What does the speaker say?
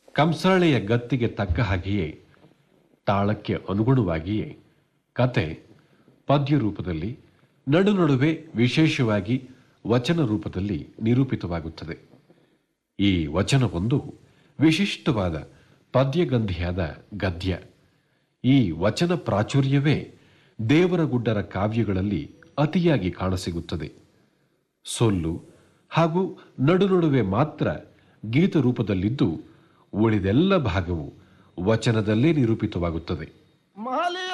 ಕಂಸಾಳೆಯ ಗತ್ತಿಗೆ ತಕ್ಕ ಹಾಗೆಯೇ ತಾಳಕ್ಕೆ ಅನುಗುಣವಾಗಿಯೇ ಕತೆ ಪದ್ಯ ರೂಪದಲ್ಲಿ ನಡು ನಡುವೆ ವಿಶೇಷವಾಗಿ ವಚನ ರೂಪದಲ್ಲಿ ನಿರೂಪಿತವಾಗುತ್ತದೆ ಈ ವಚನವೊಂದು ವಿಶಿಷ್ಟವಾದ ಪದ್ಯಗಂಧಿಯಾದ ಗದ್ಯ ಈ ವಚನ ಪ್ರಾಚುರ್ಯವೇ ದೇವರಗುಡ್ಡರ ಕಾವ್ಯಗಳಲ್ಲಿ ಅತಿಯಾಗಿ ಕಾಣಸಿಗುತ್ತದೆ ಸೊಲ್ಲು ಹಾಗೂ ನಡು ನಡುವೆ ಮಾತ್ರ ಗೀತ ರೂಪದಲ್ಲಿದ್ದು ಉಳಿದೆಲ್ಲ ಭಾಗವು ವಚನದಲ್ಲೇ ನಿರೂಪಿತವಾಗುತ್ತದೆ ಮಾಲೆ